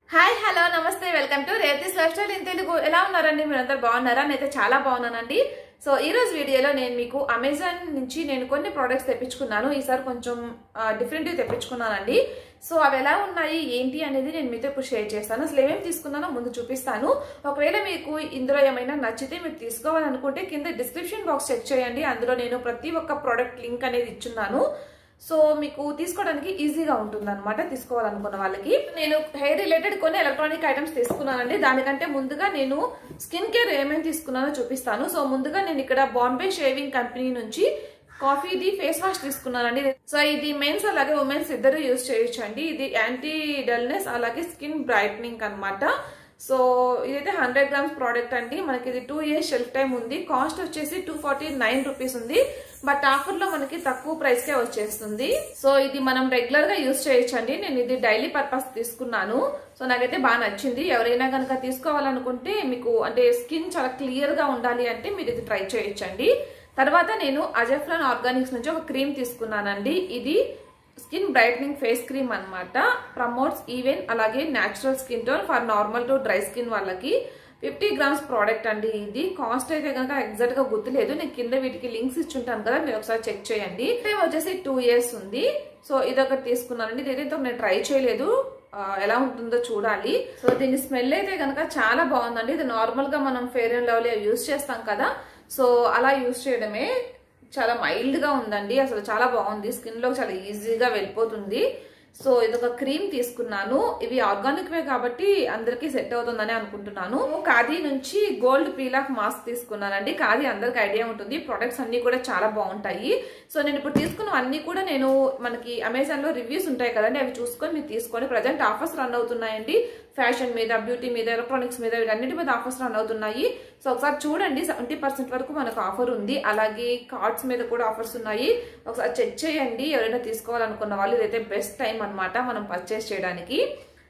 hi hello నమస్తే welcome to Rethi's lifestyle in Telugu ఎలా ఉన్నారండి మీరందరూ బాగున్నారా నేనైతే చాలా బాగున్నానండి సో ఈ రోజు వీడియోలో నేను మీకు అమెజాన్ నుంచి నేను కొన్ని ప్రోడక్ట్స్ తెప్పించుకున్నాను ఈసారి కొంచెం డిఫరెంట్ తెప్పించుకున్నానండి సో అవి ఎలా ఉన్నాయి ఏంటి అనేది నేను మీతో ఇప్పుడు షేర్ చేస్తాను అసలు ఏమేమి తీసుకున్నానో ముందు చూపిస్తాను ఒకవేళ మీకు ఇందులో ఏమైనా నచ్చితే మీరు తీసుకోవాలనుకుంటే కింద డిస్క్రిప్షన్ బాక్స్ చెక్ చేయండి అందులో నేను ప్రతి ఒక్క ప్రోడక్ట్ లింక్ అనేది ఇచ్చున్నాను సో మీకు తీసుకోవడానికి ఈజీగా ఉంటుంది అనమాట తీసుకోవాలనుకున్న వాళ్ళకి నేను హెయిర్ రిలేటెడ్ కొన్ని ఎలక్ట్రానిక్ ఐటమ్స్ తీసుకున్నానండి దానికంటే ముందుగా నేను స్కిన్ కేర్ ఏమేమి తీసుకున్నానో చూపిస్తాను సో ముందుగా నేను ఇక్కడ బాంబే షేవింగ్ కంపెనీ నుంచి కాఫీది ఫేస్ వాష్ తీసుకున్నానండి సో ఇది మెన్స్ అలాగే ఉమెన్స్ ఇద్దరు యూజ్ చేయొచ్చు అండి ఇది యాంటీ డల్నెస్ అలాగే స్కిన్ బ్రైట్నింగ్ అనమాట సో ఇదైతే హండ్రెడ్ గ్రామ్స్ ప్రోడక్ట్ అండి మనకి ఇది టూ ఇయర్స్ షెల్ఫ్ టైం ఉంది కాస్ట్ వచ్చేసి టూ ఫార్టీ నైన్ రూపీస్ ఉంది బట్ ఆఫర్ లో మనకి తక్కువ ప్రైస్ కే వచ్చేస్తుంది సో ఇది మనం రెగ్యులర్ గా యూజ్ చేయొచ్చండి నేను ఇది డైలీ పర్పస్ తీసుకున్నాను సో నాకైతే బాగా నచ్చింది ఎవరైనా కనుక తీసుకోవాలనుకుంటే మీకు అంటే స్కిన్ చాలా క్లియర్ గా ఉండాలి అంటే మీరు ఇది ట్రై చేయొచ్చండి తర్వాత నేను అజఫ్లాన్ ఆర్గానిక్స్ నుంచి ఒక క్రీమ్ తీసుకున్నానండి ఇది స్కిన్ బ్రైట్నింగ్ ఫేస్ క్రీమ్ అనమాట ప్రమోట్స్ ఈవెన్ అలాగే natural skin tone for normal to dry skin వాళ్ళకి ఫిఫ్టీ గ్రామ్స్ ప్రోడక్ట్ అండి ఇది కాస్ట్ అయితే కనుక ఎగ్జాక్ట్ గా గుర్తులేదు నేను కింద వీటికి లింక్స్ ఇచ్చుంటాను కదా మీరు ఒకసారి చెక్ చేయండి టైం వచ్చేసి టూ ఇయర్స్ ఉంది సో ఇదొకటి తీసుకున్నానండి ఇదైతే నేను ట్రై చేయలేదు ఎలా ఉంటుందో చూడాలి సో దీని స్మెల్ అయితే కనుక చాలా బాగుందండి ఇది నార్మల్ గా మనం ఫేర్ అండ్ లవ్లీ యూస్ చేస్తాం కదా సో అలా యూస్ చేయడమే చాలా మైల్డ్ గా ఉందండి అసలు చాలా బాగుంది స్కిన్ లో చాలా ఈజీగా వెళ్ళిపోతుంది సో ఇదొక క్రీమ్ తీసుకున్నాను ఇవి ఆర్గానిక్ వే కాబట్టి అందరికి సెట్ అవుతుందని అనుకుంటున్నాను ఖాదీ నుంచి గోల్డ్ పీల్ ఆఫ్ మాస్క్ తీసుకున్నానండి ఖాదీ అందరికి ఐడియా ఉంటుంది ప్రొడక్ట్స్ అన్ని కూడా చాలా బాగుంటాయి సో నేను ఇప్పుడు తీసుకున్న అన్ని కూడా నేను మనకి అమెజాన్ లో రివ్యూస్ ఉంటాయి కదండి అవి చూసుకొని మీరు తీసుకొని ప్రజెంట్ ఆఫర్స్ రన్ అవుతున్నాయండి ఫ్యాషన్ మీద బ్యూటీ మీద ఎలక్ట్రానిక్స్ మీద వీటన్నిటి మీద ఆఫర్స్ రన్ అవుతున్నాయి సో ఒకసారి చూడండి సెవెంటీ పర్సెంట్ వరకు మనకు ఆఫర్ ఉంది అలాగే కార్డ్స్ మీద కూడా ఆఫర్స్ ఉన్నాయి ఒకసారి చెక్ చేయండి ఎవరైనా తీసుకోవాలనుకున్న వాళ్ళు ఇదైతే బెస్ట్ టైం అనమాట మనం పర్చేస్ చేయడానికి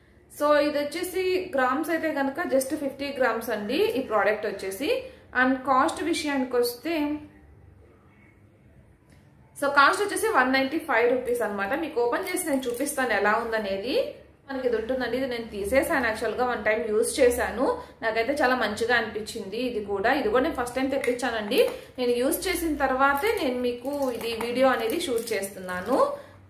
సో ఇది వచ్చేసి గ్రామ్స్ అయితే కనుక జస్ట్ ఫిఫ్టీ గ్రామ్స్ అండి ఈ ప్రోడక్ట్ వచ్చేసి అండ్ కాస్ట్ విషయానికి వస్తే సో కాస్ట్ వచ్చేసి వన్ నైంటీ ఫైవ్ రూపీస్ అనమాట మీకు ఓపెన్ చేసి నేను చూపిస్తాను ఎలా ఉందనేది మనకి ఇది ఉంటుందండి ఇది నేను తీసేసాను యాక్చువల్గా వన్ టైం యూజ్ చేశాను నాకైతే చాలా మంచిగా అనిపించింది ఇది కూడా ఇది కూడా నేను ఫస్ట్ టైం తెప్పించానండి నేను యూజ్ చేసిన తర్వాతే నేను మీకు ఇది వీడియో అనేది షూట్ చేస్తున్నాను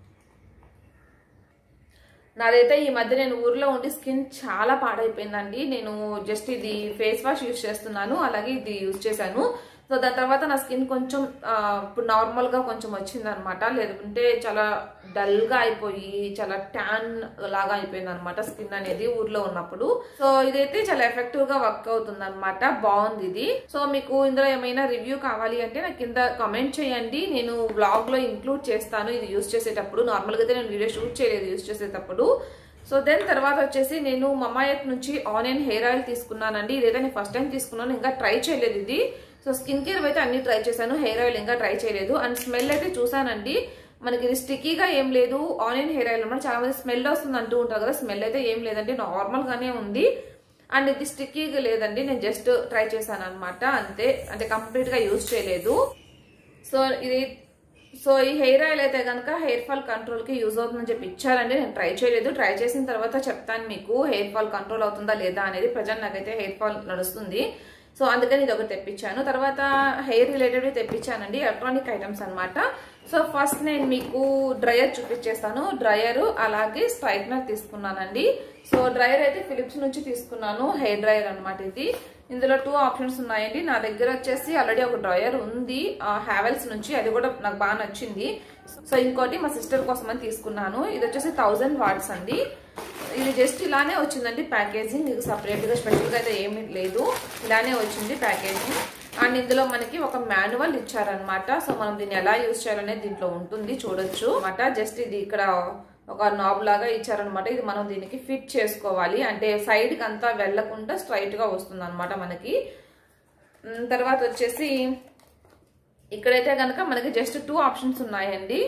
నాదైతే ఈ మధ్య నేను ఊర్లో ఉండి స్కిన్ చాలా పాడైపోయిందండి నేను జస్ట్ ఇది ఫేస్ వాష్ యూజ్ చేస్తున్నాను అలాగే ఇది యూజ్ చేశాను సో దాని తర్వాత నా స్కిన్ కొంచెం ఇప్పుడు నార్మల్గా కొంచెం వచ్చింది అనమాట లేదంటే చాలా డల్గా అయిపోయి చాలా ట్యాన్ లాగా అయిపోయింది అనమాట స్కిన్ అనేది ఊర్లో ఉన్నప్పుడు సో ఇదైతే చాలా ఎఫెక్టివ్ గా వర్క్ అవుతుంది అనమాట బాగుంది ఇది సో మీకు ఇందులో ఏమైనా రివ్యూ కావాలి అంటే నాకు కింద కమెంట్ చేయండి నేను బ్లాగ్ లో ఇంక్లూడ్ చేస్తాను ఇది యూస్ చేసేటప్పుడు నార్మల్గా అయితే నేను వీడియో షూట్ చేయలేదు యూస్ చేసేటప్పుడు సో దెన్ తర్వాత వచ్చేసి నేను మమాయత్ నుంచి ఆనియన్ హెయిర్ ఆయిల్ తీసుకున్నానండి ఇదైతే నేను ఫస్ట్ టైం తీసుకున్నాను ఇంకా ట్రై చేయలేదు ఇది సో స్కిన్ కేర్ అయితే అన్ని ట్రై చేశాను హెయిర్ ఆయిల్ ఇంకా ట్రై చేయలేదు అండ్ స్మెల్ అయితే చూసానండి మనకి ఇది స్టిక్కీగా ఏం లేదు ఆనియన్ హెయిర్ ఆయిల్ అనమాట చాలా మంది స్మెల్ వస్తుంది అంటూ ఉంటారు కదా స్మెల్ అయితే ఏం లేదండి నార్మల్ గానే ఉంది అండ్ ఇది స్టిక్కీగా లేదండి నేను జస్ట్ ట్రై చేశాను అనమాట అంతే అంటే కంప్లీట్ గా యూజ్ చేయలేదు సో ఇది సో ఈ హెయిర్ ఆయిల్ అయితే కనుక హెయిర్ ఫాల్ కంట్రోల్ కి యూజ్ అవుతుందని చెప్పి ఇచ్చారండి నేను ట్రై చేయలేదు ట్రై చేసిన తర్వాత చెప్తాను మీకు హెయిర్ ఫాల్ కంట్రోల్ అవుతుందా లేదా అనేది ప్రజెంట్ నాకైతే హెయిర్ ఫాల్ నడుస్తుంది సో అందుకని ఇది ఒకటి తెప్పించాను తర్వాత హెయిర్ రిలేటెడ్ తెప్పించానండి ఎలక్ట్రానిక్ ఐటమ్స్ అనమాట సో ఫస్ట్ నేను మీకు డ్రయర్ చూపించేస్తాను డ్రయర్ అలాగే స్ట్రైట్నర్ తీసుకున్నానండి సో డ్రయర్ అయితే ఫిలిప్స్ నుంచి తీసుకున్నాను హెయిర్ డ్రయర్ అనమాట ఇది ఇందులో టూ ఆప్షన్స్ ఉన్నాయండి నా దగ్గర వచ్చేసి ఆల్రెడీ ఒక డ్రయర్ ఉంది హ్యావెల్స్ నుంచి అది కూడా నాకు బాగా నచ్చింది సో ఇంకోటి మా సిస్టర్ కోసం అని తీసుకున్నాను ఇది వచ్చేసి థౌజండ్ వాట్స్ అండి ఇది జస్ట్ ఇలానే వచ్చిందండి ప్యాకేజింగ్ ఇది సపరేట్గా స్పెషల్గా అయితే ఏమీ లేదు ఇలానే వచ్చింది ప్యాకేజింగ్ అండ్ ఇందులో మనకి ఒక మాన్యువల్ ఇచ్చారనమాట సో మనం దీన్ని ఎలా యూజ్ చేయాలనేది దీంట్లో ఉంటుంది చూడొచ్చు అనమాట జస్ట్ ఇది ఇక్కడ ఒక నాబ్ లాగా ఇచ్చారనమాట ఇది మనం దీనికి ఫిట్ చేసుకోవాలి అంటే సైడ్కి అంతా వెళ్లకుండా స్ట్రైట్గా వస్తుంది అనమాట మనకి తర్వాత వచ్చేసి ఇక్కడైతే కనుక మనకి జస్ట్ టూ ఆప్షన్స్ ఉన్నాయండి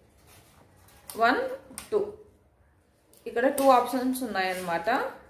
వన్ టూ ఇక్కడ టూ ఆప్షన్స్ ఉన్నాయన్నమాట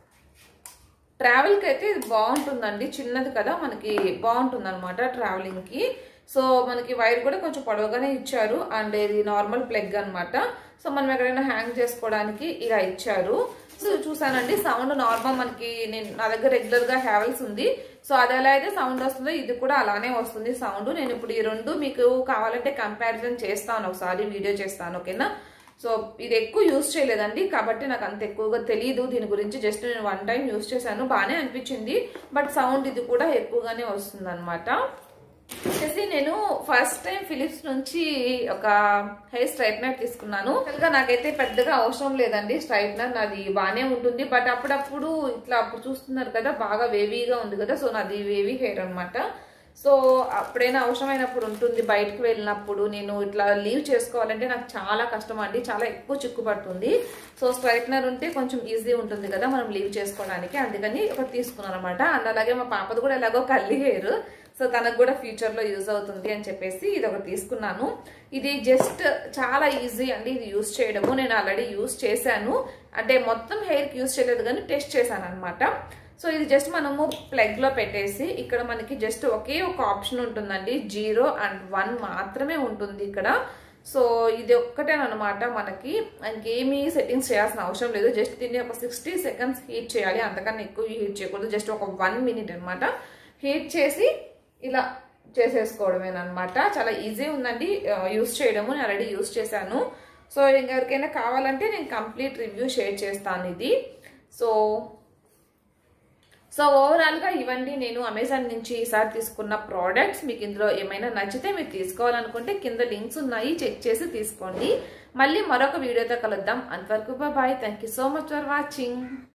ట్రావెల్కి అయితే ఇది బాగుంటుందండి చిన్నది కదా మనకి బాగుంటుంది అనమాట ట్రావెలింగ్కి సో మనకి వైర్ కూడా కొంచెం పొడవుగానే ఇచ్చారు అండ్ ఇది నార్మల్ ప్లగ్ అనమాట సో మనం ఎక్కడైనా హ్యాంగ్ చేసుకోవడానికి ఇలా ఇచ్చారు సో చూసానండి సౌండ్ నార్మల్ మనకి నేను నా దగ్గర రెగ్యులర్ గా హ్యావెల్స్ ఉంది సో అది ఎలా అయితే సౌండ్ వస్తుందో ఇది కూడా అలానే వస్తుంది సౌండ్ నేను ఇప్పుడు ఈ రెండు మీకు కావాలంటే కంపారిజన్ చేస్తాను ఒకసారి వీడియో చేస్తాను ఓకేనా సో ఇది ఎక్కువ యూస్ చేయలేదండి కాబట్టి నాకు అంత ఎక్కువగా తెలియదు దీని గురించి జస్ట్ నేను వన్ టైం యూస్ చేశాను బాగానే అనిపించింది బట్ సౌండ్ ఇది కూడా ఎక్కువగానే వస్తుంది అనమాట వచ్చేసి నేను ఫస్ట్ టైం ఫిలిప్స్ నుంచి ఒక హెయిర్ స్ట్రైట్నర్ తీసుకున్నాను గా నాకైతే పెద్దగా అవసరం లేదండి స్ట్రైట్నర్ నాది బాగానే ఉంటుంది బట్ అప్పుడప్పుడు ఇట్లా అప్పుడు చూస్తున్నారు కదా బాగా వేవీగా ఉంది కదా సో నాది వేవీ హెయిర్ అనమాట సో అప్పుడైనా అవసరమైనప్పుడు ఉంటుంది బయటకు వెళ్ళినప్పుడు నేను ఇట్లా లీవ్ చేసుకోవాలంటే నాకు చాలా కష్టం అండి చాలా ఎక్కువ చిక్కుపడుతుంది సో స్ట్రైట్నర్ ఉంటే కొంచెం ఈజీ ఉంటుంది కదా మనం లీవ్ చేసుకోవడానికి అందుకని ఒకటి తీసుకున్నాను అనమాట అండ్ అలాగే మా పాపది కూడా ఎలాగో కల్లి హెయిర్ సో తనకు కూడా ఫ్యూచర్లో యూజ్ అవుతుంది అని చెప్పేసి ఇది ఒకటి తీసుకున్నాను ఇది జస్ట్ చాలా ఈజీ అండి ఇది యూజ్ చేయడము నేను ఆల్రెడీ యూజ్ చేశాను అంటే మొత్తం హెయిర్కి యూజ్ చేయలేదు కానీ టెస్ట్ చేశాను అనమాట సో ఇది జస్ట్ మనము ప్లగ్లో పెట్టేసి ఇక్కడ మనకి జస్ట్ ఒకే ఒక ఆప్షన్ ఉంటుందండి జీరో అండ్ వన్ మాత్రమే ఉంటుంది ఇక్కడ సో ఇది ఒక్కటేనమాట మనకి ఇంకేమీ సెట్టింగ్స్ చేయాల్సిన అవసరం లేదు జస్ట్ దీన్ని ఒక సిక్స్టీ సెకండ్స్ హీట్ చేయాలి అంతకన్నా ఎక్కువ హీట్ చేయకూడదు జస్ట్ ఒక వన్ మినిట్ అనమాట హీట్ చేసి ఇలా చేసేసుకోవడమేనమాట చాలా ఈజీ ఉందండి యూస్ చేయడము నేను ఆల్రెడీ యూస్ చేశాను సో ఇంకెవరికైనా కావాలంటే నేను కంప్లీట్ రివ్యూ షేర్ చేస్తాను ఇది సో సో ఓవరాల్గా ఇవన్నీ నేను అమెజాన్ నుంచి ఈసారి తీసుకున్న ప్రోడక్ట్స్ మీకు ఇందులో ఏమైనా నచ్చితే మీరు తీసుకోవాలనుకుంటే కింద లింక్స్ ఉన్నాయి చెక్ చేసి తీసుకోండి మళ్ళీ మరొక వీడియోతో కలుద్దాం అంతవరకు bye thank so much for watching